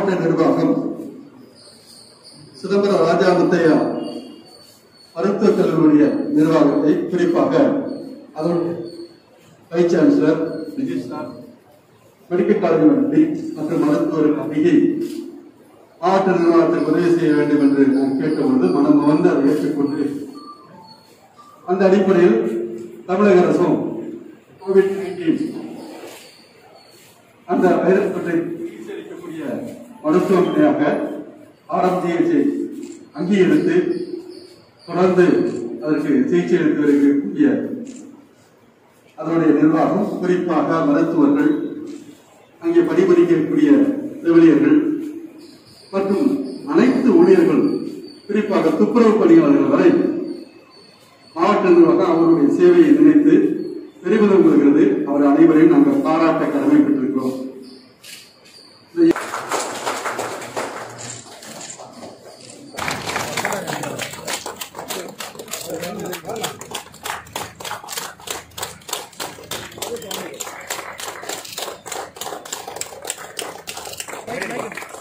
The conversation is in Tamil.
மாவட்ட நிர்வாகம் சிதம்பரம் ராஜா முத்தையா மருத்துவக் கல்லூரிய நிர்வாகத்தை குறிப்பாக அதனுடைய vice chancellor Nitish sir medical college நடத்தி மற்றும் மருத்துவர் கமிட்டி மாவட்ட நிர்வாகத்திற்கு உதவி செய்ய வேண்டும் என்று நான் கேட்டபொழுது மனம் வந்து அதை ஏற்றுக்கொண்டு அந்த அடிப்படையில் தமிழக அரசும் கோவிட் நைன்டீன் அந்த வைரஸ் தொற்றை சிகிச்சை அளிக்கக்கூடிய மருத்துவமனையாக ஆர்எம்ஜிஎச்சை அங்கீகரித்து தொடர்ந்து அதற்கு சிகிச்சை அளித்து வருகக்கூடிய அதனுடைய நிர்வாகம் குறிப்பாக மருத்துவர்கள் அங்கே பணிபுரிக்கக்கூடிய செவிலியர்கள் மற்றும் அனைத்து ஊழியர்கள் குறிப்பாக துப்புரவு பணியாளர்கள் வரை மாவட்ட நிர்வாகம் அவருடைய சேவையை நினைத்து பெருமிதம் கொள்கிறது அவர் அனைவரையும் நாங்கள் பாராட்ட கடமைப்பட்டிருக்கிறோம் Thank you.